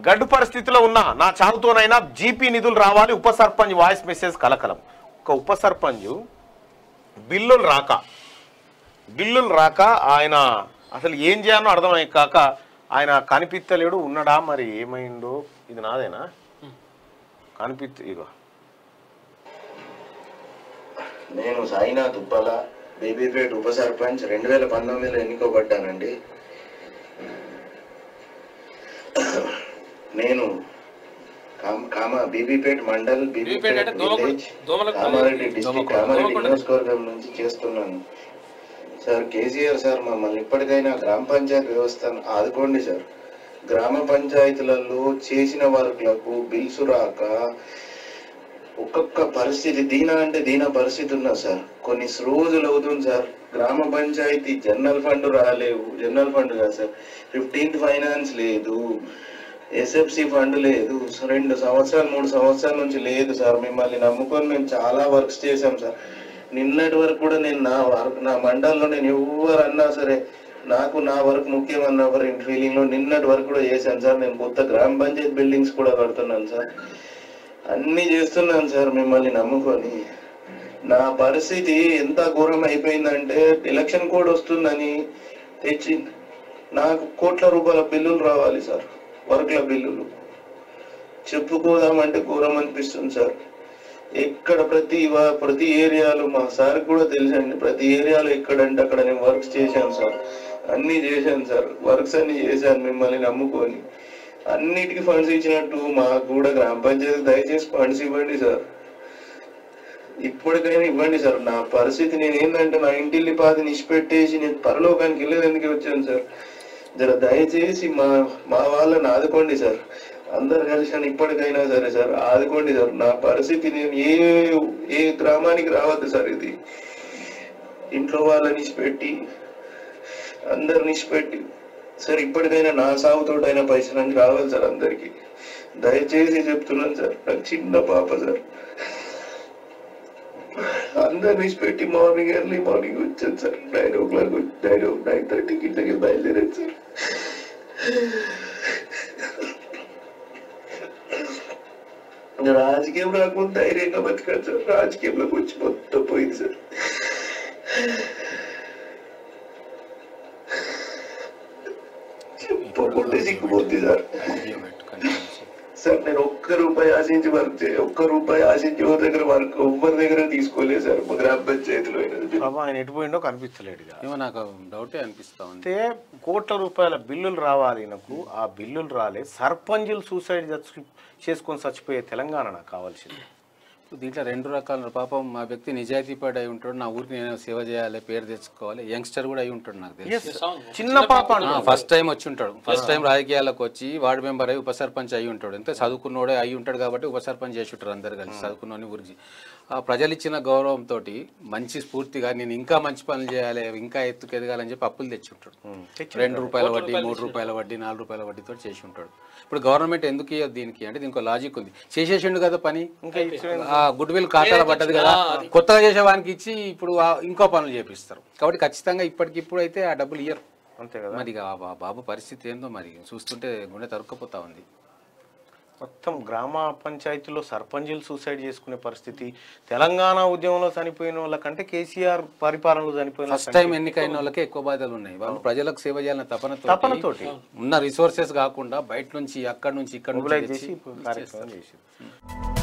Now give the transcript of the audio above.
గడ్డు పరిస్థితిలో ఉన్న నా చావుతోనైనా జీపీ నిధులు రావాలి ఉప సర్పంచ్ వాయిస్ మెసేజ్ కలకలం ఒక ఉప సర్పంచ్ బిల్లులు రాక బిల్లులు రాక ఆయన అసలు ఏం చేయాలో అర్థమై కాక ఆయన కనిపిస్తలేడు ఉన్నాడా మరి ఏమైందో ఇది నాదేనా కనిపిస్తు ఇగో నేను సాయినాథ్ ఉప్పల బేబీపేట్ ఉప సర్పంచ్ రెండు వేల పంతొమ్మిదిలో ఎన్నుకోబడ్డానండి నేను కామ- కామ బీబీపేట్ మండల్ బీబీపేట్ అంటే బీబీపేట్ దోమకొండ- విలేజ్ దోమలకొండ. కామారెడ్డి డిస్టిక్ దోమకొండ. కామారెడ్డి దోమకొండ. నియోజకవర్గం నుంచి చేస్తున్నాను సార్ కేసీఆర్ సార్ మమ్మల్ని ఇప్పటికైనా గ్రామ పంచాయతీ వ్యవస్థను ఆదుకోండి సార్ గ్రామ పంచాయతీలలో చేసిన వర్క్లకు బిల్స్ రాక ఒక్కొక్క పరిస్థితి దీన అంటే దీన పరిస్థితి ఉన్నా సార్ కొన్ని రోజులు అవుతుంది సార్ గ్రామ పంచాయతీ జనరల్ ఫండ్ రాలేవు జనరల్ ఫండ్ కాదు సార్ ఫిఫ్టీన్త్ ఫైనాన్స్ లేదు ఎస్ఎఫ్సి ఫండ్ లేదు సో రెండు సంవత్సరాలు మూడు సంవత్సరాల నుంచి లేదు సార్ మిమ్మల్ని నమ్ముకొని మేము చాలా వర్క్స్ చేసాం సార్ నిన్నటి వరకు కూడా నేను నా వర్క్ నా మండలంలో నేను ఎవరు అన్నా సరే నాకు నా వర్క్ ముఖ్యమన్న ఎవరి ఫీలింగ్ లో నిన్నటి వరకు కూడా చేశాను సార్ నేను కొత్త గ్రామ పంచాయతీ బిల్డింగ్స్ కూడా కడుతున్నాను సార్ అన్ని చేస్తున్నాను సార్ మిమ్మల్ని నమ్ముకొని నా పరిస్థితి ఎంత ఘోరం అయిపోయిందంటే ఎలక్షన్ కోడ్ వస్తుందని తెచ్చి నాకు కోట్ల రూపాయల బిల్లులు రావాలి సార్ వర్క్ల బిల్లులు చెప్పుకోదామంటే ఘోరం అనిపిస్తుంది సార్ ఎక్కడ ప్రతి వా- ప్రతి ఏరియాలో మా సార్ కూడా తెలుసండి ప్రతి ఏరియాలో ఎక్కడంటే అక్కడ నేను వర్క్స్ చేశాను సార్ అన్ని చేశాను సార్ వర్క్స్ అన్ని చేశాను మిమ్మల్ని నమ్ముకొని అన్నిటికీ ఫండ్స్ ఇచ్చినట్టు మాకు కూడా గ్రామ పంచాయతీ దయచేసి ఫండ్స్ ఇవ్వండి సార్ ఇప్పటికైనా ఇవ్వండి సార్ నా పరిస్థితి నేను ఏంటంటే నా ఇంటిల్లి పాది నిష్పెట్టేసి నేను పరలోకానికి వెళ్ళేందుకు వచ్చాను సార్ జర దయచేసి మా మా వాళ్ళని ఆదుకోండి సార్ అందరు కలిసి నన్ను ఇప్పటికైనా సరే సార్ ఆదుకోండి సార్ నా పరిస్థితి నేను ఏ ఏ గ్రామానికి రావద్దు సార్ ఇది ఇంట్లో వాళ్ళని పెట్టి అందరిని పెట్టి సార్ ఇప్పటికైనా నా సాగుతోటైనా పైసలకి రావాలి సార్ అందరికి దయచేసి చెప్తున్నాను సార్ నాకు చిన్న పాప సార్ అందరిని పెట్టి మార్నింగ్ ఎర్లీ మార్నింగ్ వచ్చాను sir nine o'clock nine nine థర్టీకి ఇంటికి బయలుదేరాను సార్ రాజకీయం రాకుండా ధైర్యంగా బతికాను సార్ రాజకీయంలోకి వచ్చి మొత్తం పోయింది సార్ చెప్పకుంటే సిగ్గుపోతుంది సార్ సార్ నేను ఒక్క రూపాయి ఆశించి వర్క్ చేయ ఒక్క రూపాయి ఆశించి ఎవరి దగ్గర వర్క్ ఎవరి దగ్గర తీసుకోలేదు సార్ మా గ్రామ పంచాయతీలో అయినా. బాబా ఆయన ఎటు పోయిండో కనిపించలేడు ఇక. ఏమో నాకు డౌటే అనిపిస్తా ఉంది అయితే కోట్ల రూపాయల బిల్లులు రావాలి నాకు ఆ బిల్లులు రాలే సర్పంచులు సూసైడ్ చచ్చి- చేసుకొని చచ్చిపోయే తెలంగాణ నాకు కావాల్సింది ఇప్పుడు దీంట్లో రెండు రకాల పాపం మా వ్యక్తి నిజాయితీపడి అయి ఉంటాడు నా ఊరికి నేను సేవ చేయాలి పేరు తెచ్చుకోవాలి యంగ్స్టర్ కూడా అయి ఉంటాడు నాకు తెలిసి చిన్న పాప అంటున్నా. ఫస్ట్ టైం వచ్చి ఉంటాడు ఫస్ట్ టైం రాజకీయాలకు వచ్చి వార్డు మెంబర్ అయి ఉప సర్పంచ్ అయి ఉంటాడు అంతే చదువుకున్నోడే అయి ఉంటాడు కాబట్టి ఉప సర్పంచ్ చేసి ఉంటారు అందరు కలిసి చదువుకున్నోని ఊరికి ఆ ప్రజలు ఇచ్చిన గౌరవంతో మంచి స్ఫూర్తిగా నేను ఇంకా మంచి పనులు చేయాలి ఇంకా ఎత్తుకు ఎదగాలని చెప్పి అప్పులు తెచ్చి ఉంటాడు రెండు రూపాయల వడ్డీ మూడు రూపాయల వడ్డీ నాలుగు రూపాయల వడ్డీతో చేసి ఉంటాడు ఇప్పుడు గవర్నమెంట్ ఎందుకు ఇవ్వదు దీనికి అంటే దీనికి లాజిక్ ఉంది చేసేసిండు కదా పని ఆ గుడ్ విల్ ఖాతాలో పడ్డది కదా కొత్తగా చేసే వానికి ఇచ్చి ఇప్పుడు ఆ ఇంకో పనులు చేపిస్తారు కాబట్టి ఖచ్చితంగా ఇప్పటికిప్పుడు అయితే ఆ డబ్బులు ఇయ్యరు అంతే కదా మరి ఇక ఆ బా- బాబు పరిస్థితి ఏందో మరి చూస్తుంటే గుండె తరుక్కపోతా ఉంది మొత్తం గ్రామ పంచాయతీలో సర్పంచులు సూసైడ్ చేసుకునే పరిస్థితి తెలంగాణ ఉద్యమంలో చనిపోయిన వాళ్ళకంటే కేసీఆర్ పరిపాలనలో చనిపోయిన ఫస్ట్ టైం ఎన్నికైన వాళ్ళకే ఎక్కువ బాధలు ఉన్నాయి వాళ్ళు ప్రజలకు సేవ చేయాలన్న తపనతో తపనతోటి. ఉన్న రిసోర్సెస్ కాకుండా బయట నుంచి అక్కడ నుంచి ఇక్కడ మొబిలైజ్ నుంచి చేసి తెచ్చి కార్యక్రమం చేసి